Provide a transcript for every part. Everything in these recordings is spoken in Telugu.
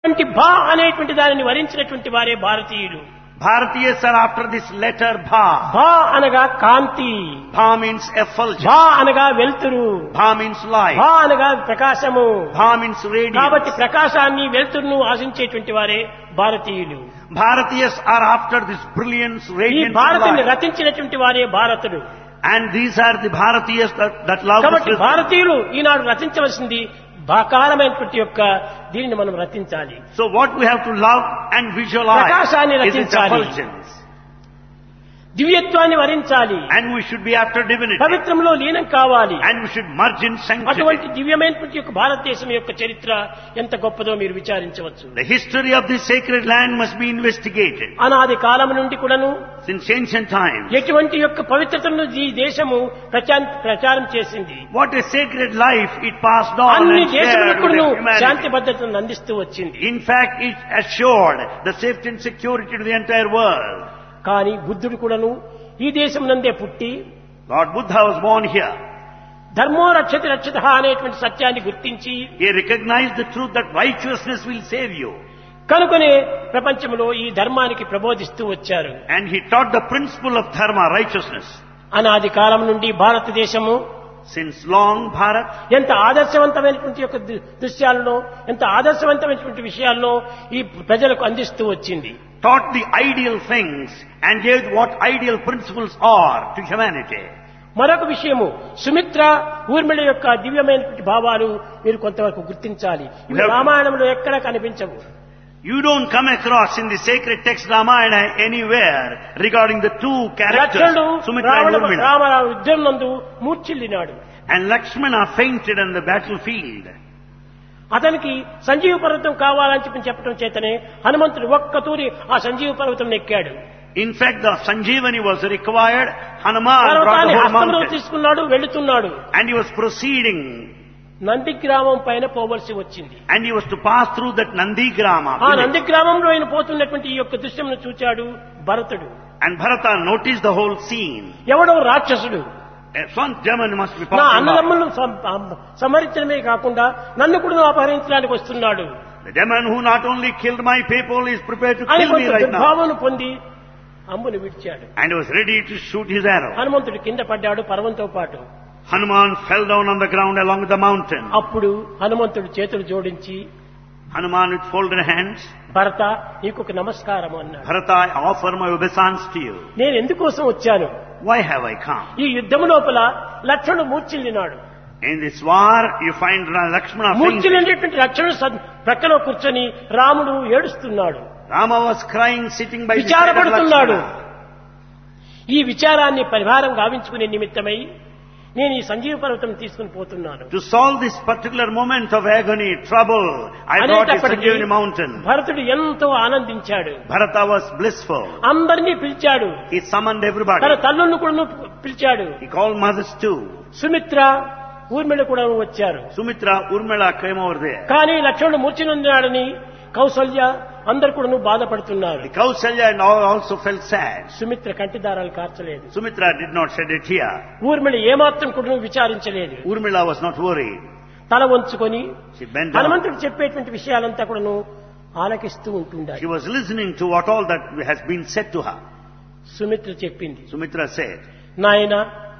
వంటి భా అనేటువంటి దానిని వరించినటువంటి వారే భారతీయులు Bharatiyas are after this letter Bha. భా అనగా కాంతి Bha means effulgence. భా అనగా వెలుతురు Bha means light. భా అనగా ప్రకాశము Bha means కాబట్టి radiance. ప్రకాశాన్ని వెలుతురును ఆశించేటువంటి వారే భారతీయులు Bharatiyas are after this brilliance, ఈ radiance, భారతిని light. రచించినటువంటి వారే భారతుడు And these are the Bharatiyas that, that love this కాబట్టి wisdom. భారతీయులు ఈనాడు రచించవలసింది భాకారమైనటువంటి యొక్క దీనిని మనం రచించాలి So what we have to love and visualize ప్రకాశాన్ని is its రచించాలి. effulgence. దివ్యత్వాన్ని వరించాలి And we should be after divinity. పవిత్రంలో లీనం కావాలి And we should merge in sanctity. అటువంటి దివ్యమైనటువంటి యొక్క భారతదేశం యొక్క చరిత్ర ఎంత గొప్పదో మీరు విచారించవచ్చు The history of this sacred land must be investigated. అనాది కాలం నుండి కూడాను Since ancient times, ఎటువంటి యొక్క పవిత్రతను ఈ దేశము ప్రచారం ప్రచారం చేసింది what a sacred life it passed on అన్ని and shared దేశములకు with కూడాను humanity. శాంతి భద్రతను అందిస్తూ వచ్చింది In fact, it assured the safety and security to the entire world. కానీ బుద్ధుడు కూడాను ఈ దేశం నందే పుట్టి Lord Buddha was born here. ధర్మో రక్షతి రక్షిత అనేటువంటి సత్యాన్ని గుర్తించి He recognized the truth that righteousness will save you. కనుకనే ప్రపంచంలో ఈ ధర్మానికి ప్రబోధిస్తూ వచ్చారు And he taught the principle of dharma, righteousness. అనాది కాలం నుండి భారతదేశము Since long, Bharat ఎంత ఆదర్శవంతమైనటువంటి యొక్క దు- దృశ్యాలను ఎంత ఆదర్శవంతమైనటువంటి విషయాలను ఈ ప్రజలకు అందిస్తూ వచ్చింది taught the ideal things and gave what ideal principles are to humanity. మరొక విషయము సుమిత్ర ఊర్మిళ యొక్క దివ్యమైనటువంటి భావాలు మీరు కొంతవరకు గుర్తించాలి ఇవి Yeah. రామాయణంలో ఎక్కడా కనిపించవు You don't come across in the sacred text Ramayana anywhere regarding the two characters, లక్ష్మణుడు Sumitra and Ravana Urmila. Rama Rao యుద్ధం నందు మూర్ఛిల్లినాడు And Lakshmana fainted on the battlefield. అతనికి సంజీవ పర్వతం కావాలని చెప్పి చెప్పడం చేతనే హనుమంతుడు ఒక్క తూరి ఆ సంజీవ పర్వతం ఎక్కాడు In fact, the Sanjeevani was required. Hanuman brought పర్వతాన్ని the whole హస్తంలో mountain. తీసుకున్నాడు వెళుతున్నాడు And he was proceeding. Nandi గ్రామం పైన పోవలసి వచ్చింది And he was to pass through that Nandi Grama. ఆ village. నంది గ్రామంలో ఆయన పోతున్నటువంటి ఈ యొక్క దృశ్యంను చూచాడు భరతుడు And Bharata noticed the whole scene. ఎవడో రాక్షసుడు Uh, Some German must be నా passing by. అన్నదమ్ములను సం- అం- సంహరించడమే కాకుండా నన్ను కూడా అపహరించడానికి వస్తున్నాడు The demon who not only killed my people is prepared to అని kill me కొంత right now. దుర్భావన పొంది అంబుని విడిచాడు And was ready to shoot his arrow. హనుమంతుడు కింద పడ్డాడు పర్వంతో పాటు Hanuman fell down on the ground along the mountain. అప్పుడు హనుమంతుడు చేతులు జోడించి Hanuman with folded hands. భరత నీకు ఒక నమస్కారం అన్నాడు Bharata, I offer my obeisance to you. నేను ఎందుకోసం వచ్చాను Why have I come? ఈ యుద్ధం లోపల లక్ష్మణుడు మూర్చిల్లినాడు In this war, you find Lakshmana fainted. మూర్చిల్లినటువంటి లక్ష్మణుడు సద్- ప్రక్కలో కూర్చొని రాముడు ఏడుస్తున్నాడు Rama was crying sitting by the side of విచారపడుతున్నాడు Lakshmana. ఈ విచారాన్ని పరిహారం గావించుకునే నిమిత్తమై నేను ఈ సంజీవ పర్వతం తీసుకుని పోతున్నాను To solve this particular moment of agony, trouble, I brought the అనేటప్పటికీ Sanjeevani mountain. భరతుడు ఎంతో ఆనందించాడు Bharata was blissful. అందరినీ పిలిచాడు He summoned everybody. తన తల్లులను కూడా పిలిచాడు He called mothers too. Sumitra Urmila కూడా వచ్చారు Sumitra, Urmila came over there. కానీ లక్ష్మణుడు మూర్చినున్నాడని కౌసల్య అందరు కూడా బాధపడుతున్నారు The Kausalya and all also felt sad. Sumitra కంటి దారాలు కార్చలేదు Sumitra did not shed a tear. Urmila ఏమాత్రం కూడా విచారించలేదు Urmila was not worried. తల వంచుకొని She bent down. హనుమంతుడు చెప్పేటువంటి విషయాలంతా కూడాను ఆలకిస్తూ ఉంటుండాలి She was listening to what all that has been said to her. Sumitra చెప్పింది Sumitra said, నాయన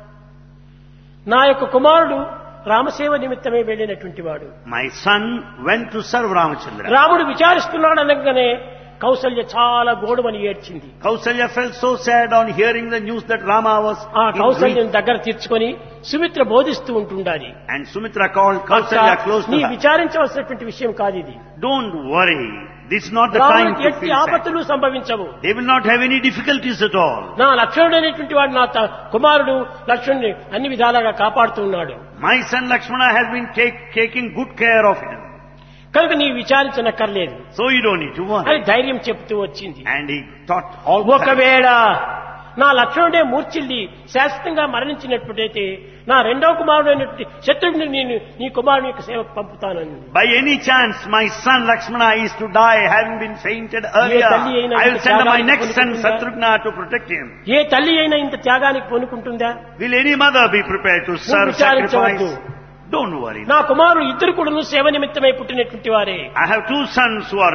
నా యొక్క కుమారుడు రామసేవ నిమిత్తమే వెళ్ళినటువంటి వాడు My son went to serve Ramachandra. రాముడు విచారిస్తున్నాడు అనగానే కౌసల్య చాలా గోడుమని ఏడ్చింది Kausalya felt so sad on hearing the news that Rama was ఆ in grief. కౌసల్యం దగ్గర తీర్చుకొని సుమిత్ర బోధిస్తూ ఉంటుండాలి And Sumitra called Kausalya close నీ to her. విచారించవలసినటువంటి విషయం కాదు ఇది Don't worry. This is not the time రాముడికి to ఎట్టి feel sad. ఆపత్తులు సంభవించవు They will not have any difficulties at all. నా లక్ష్మణుడు అనేటువంటి వాడు నా త- కుమారుడు లక్ష్మణుని అన్ని విధాలుగా కాపాడుతూ ఉన్నాడు My son Lakshmana has been take, taking good care of him. కనుక నీ విచారించనక్కర్లేదు So you don't need to అని worry. ధైర్యం చెప్తూ వచ్చింది And he taught all the time. ఒకవేళ నా లక్ష్మణుడే మూర్చిల్లి శాశ్వతంగా మరణించినప్పుడైతే నా రెండవ కుమారుడు అయినటువంటి శత్రుఘ్ని నేను నీ కుమారుని యొక్క సేవకు పంపుతానని By any chance, my son Lakshmana is to die, having been fainted earlier. తల్లి అయినా I will send my త్యాగానికి next son పొందుతుందా? Satrughna to protect him. ఏ తల్లి అయినా ఇంత త్యాగానికి పొనుకుంటుందా Will any mother be prepared to serve విచారించవద్దు. sacrifice? Don't worry. నా కుమారుడు ఇద్దరు కూడా సేవ నిమిత్తమై పుట్టినటువంటి వారే I have two sons who are